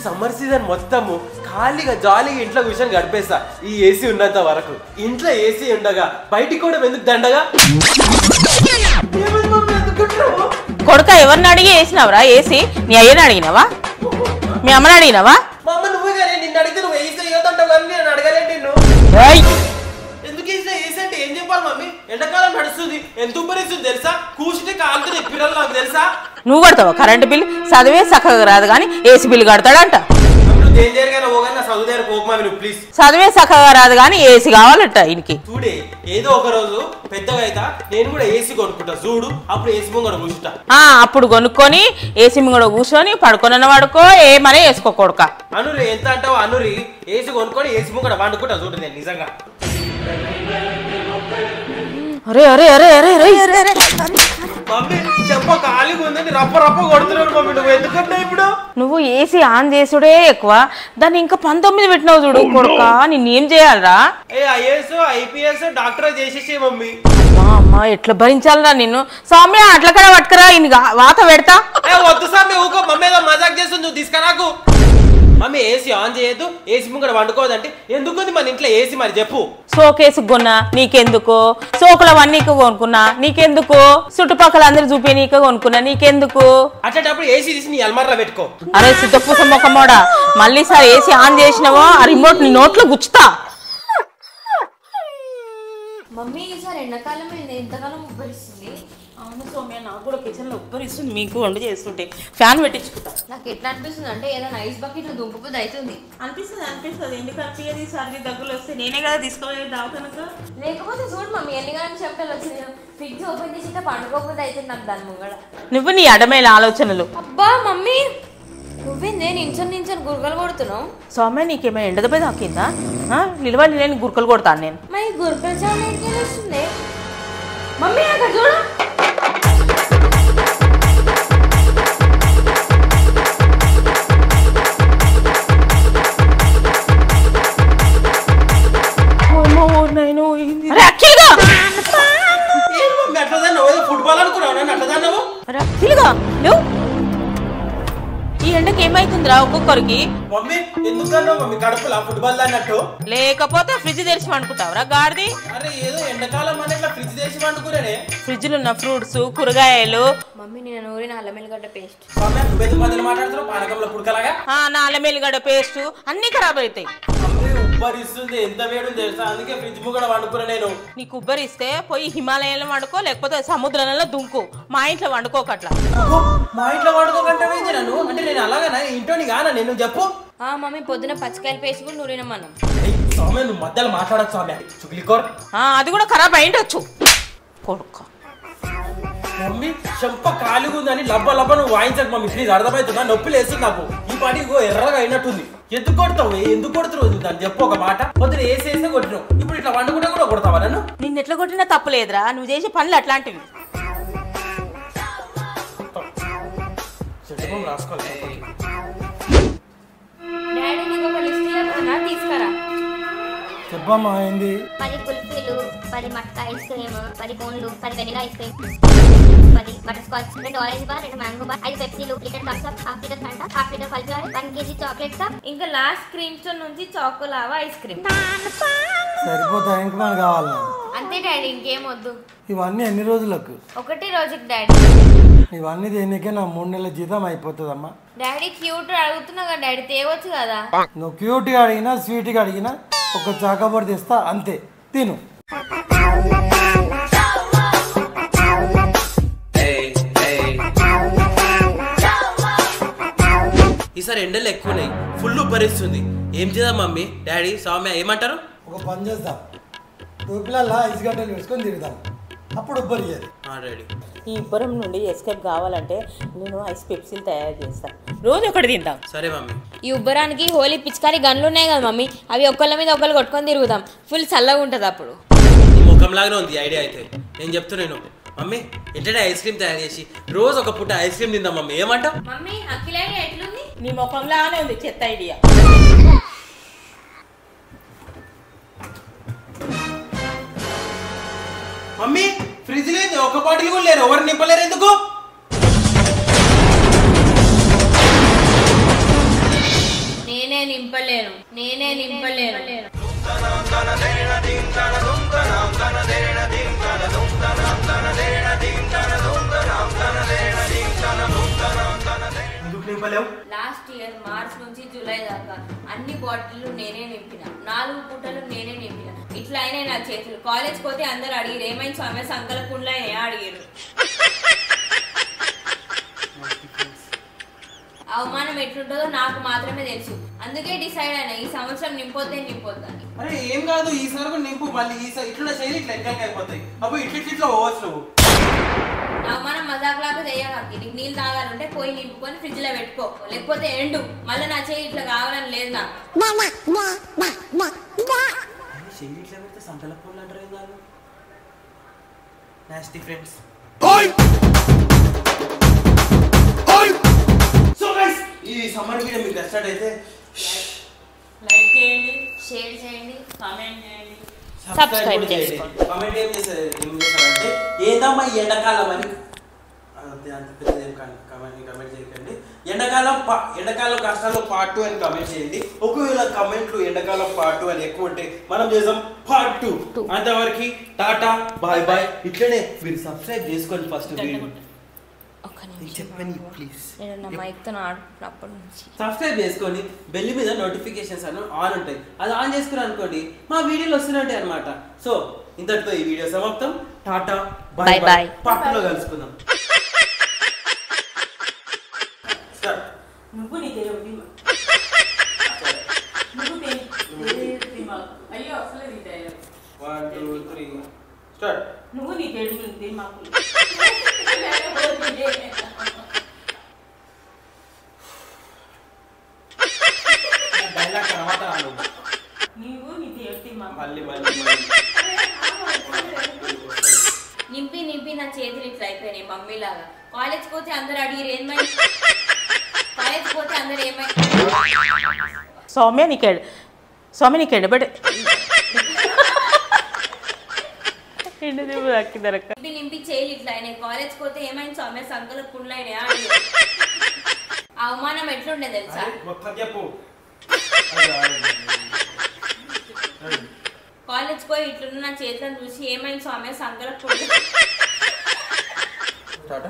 Summer season మొత్తము ఖాళీగా జాలీగా ఇంట్లో కూర్చొని గడిపేస్తా ఈ ఏసీ ఉన్నంత వరకు ఇంట్లో ఏసీ ఉండగా బయటికి కూడా ఎందుకు దండగా ఏమైంది మమ్మీ, ఎందుకు కొట్టినావు? కొడుక ఎవరిని అడిగి వేసినావురా ఏసి నీ అయ్యని అడిగినావా మీ అమ్మని అడిగినావా మా అమ్మ నువ్వే కానీ నిన్ను అడిగితే నువ్వు ఏసీ వేయొద్దంటావు కానీ నేను అడగలేను నిన్ను ఏయ్! ఎందుకు వేసినా ఏసీ అంటే ఏం చెప్పాలి మమ్మీ ఎండాకాలం నడుస్తుంది ఎంత ఉపరిస్తుంది తెలుసా కూర్చుంటే కాలుతుంది పిల్లలు నాకు తెలుసా నువ్వు కడతావా కరెంటు బిల్ చదివే చక్కగా రాదు కానీ ఏసీ బిల్ కడతాడంట మమ్మీ, నువ్వు దేని దగ్గర పోగానే నా చదువు దగ్గర పోకు మమ్మీ నువ్వు ప్లీజ్ చదివే చక్కగా రాదు కానీ ఏసీ కావాలట ఈయనకి చూడే ఏదో ఒక రోజు పెద్దగా అయితా నేను కూడా ఏసీ కొనుక్కుంటా చూడు అప్పుడు ఏసీ ముంగడ కూర్చుంటా ఆ, అప్పుడు కొనుక్కొని ఏసీ ముంగడ కూర్చొని పడుకొని పడుకో ఏమనే వేసుకో కొడుక అనురి ఎంత అంటావు అనురి ఏసీ కొనుక్కొని ఏసీ ముంగడ వండుకుంటా చూడు నేను నిజంగా అరే అరే అరే అరే అరే అరే అరే మమ్మీ చెప్ప ఖాళీగా ఉందని రప్ప రప్ప కొడుతున్నాడు మమ్మీ నువ్వు ఎందుకంటే ఇప్పుడు నువ్వు ఏసీ ఆన్ చేసుడే ఎక్కువ దాన్ని ఇంకా పంతొమ్మిది పెట్టినావు చూడు కొడుక నిన్నేం చేయాలరా ఏ ఐఏఎస్ ఐపీఎస్ డాక్టర్ చేసేసే మమ్మీ అమ్మా అమ్మా ఎట్లా భరించాలరా నిన్ను సౌమ్య అట్ల కడ పట్టుకురా ఈయన వాత పెడతా ఏ వద్దు సామి ఊకో మమ్మీ ఏదో మజాక్ చేస్తుంది నువ్వు తీసుకురాకు మమ్మీ ఏసీ ఆన్ చేయొద్దు ఏసీ ముంగడ వండుకోవద్దంటే ఎందుకుంది మన ఇంట్లో ఏసీ మరి చెప్పు సోకేసు కొన్నా నీకెందుకు సోకులవన్నీ కొనుక్కున్నా నీకెందుకు చుట్టుపక్కల అందరు చూపి నీకే కొనుక్కున్నా నీకెందుకు అట్లాంటప్పుడు ఏసీ తీసి నీ అల్మార్లో పెట్టుకో అరే సిద్ధపూస మొక్కమోడా మళ్ళీ సార్ ఏసీ ఆన్ చేసినావో ఆ రిమోట్ నీ నోట్లో గుచ్చుతా మమ్మీ ఈసారి ఎండాకాలం అయింది ఎంతకాలం ఉబ్బరిస్తుంది అవును సౌమ్య నాకు కూడా కిచెన్ లో ఉబ్బరిస్తుంది మీకు వంట చేస్తుంటే ఫ్యాన్ పెట్టించుకుంటా నాకు ఎట్లా అనిపిస్తుంది అంటే ఏదైనా ఐస్ బకెట్ లో దుంపబుద్ధి అవుతుంది అనిపిస్తుంది అనిపిస్తుంది ఎందుకు అనిపించదు సర్ది దగ్గులు వస్తే నేనే కదా తీసుకోవాలి దావకనక లేకపోతే చూడు మమ్మీ ఎన్ని గంటల చెమటలు వచ్చింది ఫ్రిడ్జ్ ఓపెన్ చేసి ఇట్లా పండుకోబుద్ధి అవుతుంది నాకు దాని ముంగడ నువ్వు నీ అడమైన ఆలోచనలు అబ్బా మమ్మీ నువ్వేందే నించొని నించొని గురకలు కొడుతున్నావు సౌమ్య నీకేమైనా ఎండ దెబ్బ తాకిందా ఆ? నిలవాలి నేను గురకలు కొడతాను నేను మరి గురకలు చాలా ఏం తెలుస్తుంది మమ్మీ అక్కడ చూడు అరే అఖిల్గా ఏం మమ్మీ అట్లా దాన్నావు ఏదో ఫుట్బాల్ అనుకున్నావు నన్ను అట్లా దాన్నావు అరే అఖిల్గా లేవు ఈ ఎండకి ఏమైతుందిరా ఒక్కొక్కరికి మమ్మీ ఎందుకు దాన్నావు మమ్మీ కడుపులా ఫుట్బాల్ దాన్నట్టు లేకపోతే ఫ్రిడ్జ్ తెరిచి అనుకుంటావురా గాడిది అరే ఏదో ఎండాకాలం అని ఇట్లా ఫ్రిడ్జ్ చేసి వండుకునే ఫ్రిడ్జ్లో ఉన్న ఫ్రూట్స్ కూరగాయలు మమ్మీ నేను నూరిన అల్లం వెల్లిగడ్డ పేస్ట్ మమ్మీ నువ్వెందుకు మధ్యలో మాట్లాడుతున్నావు పానకంలో పుడకలాగా ఆ, నాల మెల్లిగడ్డ పేస్ట్ అన్ని ఖరాబ్ అవుతాయి మమ్మీ ఉబ్బరిస్తుంది ఎంత వేడి తెలుసా అందుకే ఫ్రిడ్జ్ ముంగడ వండుకున్నా నేను నీకు ఉబ్బరిస్తే పోయి హిమాలయంలో వండుకో లేకపోతే సముద్రంలో దుంకు మా ఇంట్లో వండుకోకట్లా అబ్బో, మా ఇంట్లో వండుకోకంటే వేయించి నన్ను అంటే నేను అలాగనా ఇంటోని కానా నేను చెప్పు ఆ మమ్మీ పొద్దున పచ్చికాయల పేస్ట్ కూడా నూరిన మనం ఏయ్, సౌమ్య నువ్వు మధ్యలో మాట్లాడచ్చు సౌమ్య చుగిలికోర్ ఆ, అది కూడా ఖరాబ్ అయిండొచ్చు కొడుక మమ్మీ చెంప కాలిగా ఉందని లబ్బ లబ్బ నువ్వు వాయించకు మమ్మీ ప్లీజ్ అర్థమవుతుందా నొప్పి లేస్తుంది నాకు ఈ పాటికి ఇగో ఎర్రగా అయినట్టుంది ఎందుకు కొడతావు ఎందుకు కొడుతున్నావు నువ్వు దాన్ని చెప్పు ఒక మాట పొద్దున వేసి వేస్తే కొట్టినావు ఇప్పుడు ఇట్లా వండుకుంటే కూడా కొడతావా నన్ను నిన్ను ఎట్లా కొట్టినా తప్పలేదురా నువ్వు చేసే పనులు అట్లాంటివి చెప్పు రాసుకోవాలి డాడీ నీకు ఒక లిస్ట్ ఇవ్వకుండా తీసుకురా చెప్పమ్మా ఏంది పది కుల్ఫీలు పది మట్కా ఐస్ క్రీమ్ పది కోన్లు పది వెనిలా ఐస్ క్రీమ్ పది బటర్ స్కాచ్ రెండు ఆరెంజ్ బార్ రెండు మ్యాంగో బార్ ఐదు పెప్సీలు litre Thums Up half litre Fanta half litre ఫల్ఫ్లవర్ వన్ కేజీ చాక్లెట్ కప్ ఇంకా లాస్ట్ క్రీమ్ స్టోన్ నుంచి చాకోలావా ఐస్ క్రీమ్ సరిపోతా ఇంక మనకు కావాలి అంతే డాడీ ఇంకేం వద్దు ఇవన్నీ ఎన్ని రోజులకు ఒకటే రోజుకి డాడీ ఇవన్నీ దేనికే నా మూడు నెలల జీతం అయిపోతుందమ్మా డాడీ క్యూట్ అడుగుతున్నా కదా డాడీ తేవచ్చు కదా నువ్వు క్యూట్గా అడిగినా స్వీట్గా అడిగినా ఒక చాకబడి తెస్తా అంతే తిను ఈసారి ఎండలు ఎక్కువన్నాయి ఫుల్ ఉబ్బరిస్తుంది ఏం చేద్దాం మమ్మీ డాడీ సౌమ్య ఏమంటారు ఒక పని చేద్దాం టోపీలల్లా ఐస్ గడ్డలు వేసుకొని తిరుగుదాం అప్పుడు ఉబ్బరియ్యేది రెడీ ఈ ఇబ్బరం నుండి ఎస్కేప్ కావాలంటే నేను ఐస్ పెప్సీలు తయారు చేస్తాను రోజు ఒకటి తింటాం సరే మమ్మీ ఈ ఉబ్బరానికి హోలీ పిచికారి గన్లు ఉన్నాయి కదా మమ్మీ అవి ఒకళ్ళ మీద ఒకళ్ళు కొట్టుకొని తిరుగుదాం ఫుల్ చల్లగా ఉంటుంది అప్పుడు ఈ ముఖం లాగానే ఉంది ఐడియా అయితే నేను చెప్తున్నాను మమ్మీ ఎట్లనే ఐస్ క్రీమ్ తయారు చేసి రోజు ఒక పూట ఐస్ క్రీమ్ తిందాం మమ్మీ ఏమంటావు మమ్మీ అఖిలాడి ఎట్లుంది నీ ముఖంలానే ఉంది చెత్త ఐడియా మమ్మీ ఫ్రిడ్జ్ లేదు ఒక బాటిల్ కూడా లేరు ఎవరు నింపలేరు ఎందుకు నింపలేను ఎందుకు నింపలేవు లాస్ట్ ఇయర్ మార్చ్ నుంచి జూలై దాకా అన్ని బాటిల్ నేనే నింపిన నాలుగు పూటలు నేనే నింపిన ఇట్లా అయినాయి నా చేతులు కాలేజ్ పోతే అందరు అడిగిరు ఏమైంది స్వామి సంకల కుండ్లా అడిగారు అవమానం ఎట్లుంటుందో నాకు మాత్రమే తెలుసు అందుకే డిసైడ్ అయినా ఈ సంవత్సరం నింపొద్దే నింపొద్దని అరే ఏం కాదు ఈసారి కూడా నింపు మళ్ళీ ఈసారి ఇట్లా చేయాలి ఇట్లా ఎంజాయ్ అయిపోతాయి అప్పుడు ఇట్లా ఇట్లా ఇట్లా పోవచ్చు నువ్వు అవమానం మజాక్ లాగా చేయగాకి నీకు నీళ్ళు తాగాలంటే పోయి నింపుకొని ఫ్రిడ్జ్ లో పెట్టుకో లేకపోతే ఎండు మళ్ళీ నా చేయి ఇట్లా కావాలని లేదు నాకు చెయ్యి ఇట్లా పెడితే సంతల పూలు అంటారు ఏం కాదు నాస్టీ ఫ్రెండ్స్ సో గైస్ ఈ సమ్మర్ వీడియో మీకు నచ్చినట్టయితే లైక్ చేయండి షేర్ చేయండి కామెంట్ చేయండి Subscribe చేసుకోండి. కామెంట్ ఏం చేశారు ఏం చేశారంటే ఏందమ్మా ఈ ఎండాకాలం అని అంతే అంత పెద్ద ఏం కామెంట్ కమెంట్ చేయకండి ఎండాకాలం పా- ఎండాకాలం కష్టాలు పార్ట్ టూ అని కమెంట్ చేయండి ఒకవేళ కమెంట్లు ఎండాకాలం పార్ట్ టూ అని ఎక్కువ ఉంటే మనం చేద్దాం పార్ట్ టూ అంతవరకు టాటా బాయ్ బాయ్ ఇట్లనే మీరు సబ్స్క్రైబ్ చేసుకోండి ఫస్ట్ వీడియో ఒక్క నేను నిమిషం చెప్పండి ప్లీజ్ నేను నా మైక్తో ఆడుతున్నప్పటి నుంచి సబ్స్క్రైబ్ చేసుకొని బెల్ మీద నోటిఫికేషన్స్ అను ఆన్ ఉంటాయి అది ఆన్ చేసుకుని అనుకోండి మా వీడియోలు వస్తున్నట్టే అనమాట సో ఇంతటితో ఈ వీడియో సమాప్తం tata Bye bye bye. Bye పక్కలో కలుసుకుందాం Start. నువ్వు నీ దేవుడి నువ్వు నీ- దేవుడి మాకు. అయ్యో అసలు నీ dialogue. One, two, three. Start. నువ్వు నీ దేవుడి మాకు డైలాగ్ తర్వాత రాను. నీవు నీ దేవుడి మాకు మళ్ళీ మళ్ళీ మళ్ళీ నింపి నింపి నా చేతులు ఇట్లా అయిపోయినాయి మమ్మీ లాగా కాలేజ్ పోతే అందరు అడిగిరు ఏమై కాలేజ్ పోతే అందరు ఏమై సౌమ్య నీకు ఎడ సౌమ్య నీకు ఎడబడి ఎండు దివ్వు దక్కిందరక్క నింపి నింపి చేయలు ఇట్లా అయినాయి కాలేజ్ పోతే ఏమైంది స్వామి సంకల కుండ్లైనా అవమానం ఎట్లుండే తెలుసా అరే, మొత్తం చెప్పు కాలేజ్ పోయి ఇట్లున్న నా చేతులను చూసి ఏమైంది స్వామి సంకల కుండ్ల టాటా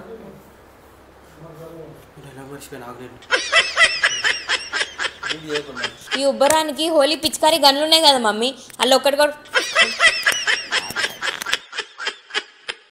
డైలాగ్ మర్చిపోయినా ఆగలేదు ఈ ఉబ్బరానికి హోలీ పిచికారి గన్లు ఉన్నాయి కదా మమ్మీ అల్ల ఒక్కటి కూడా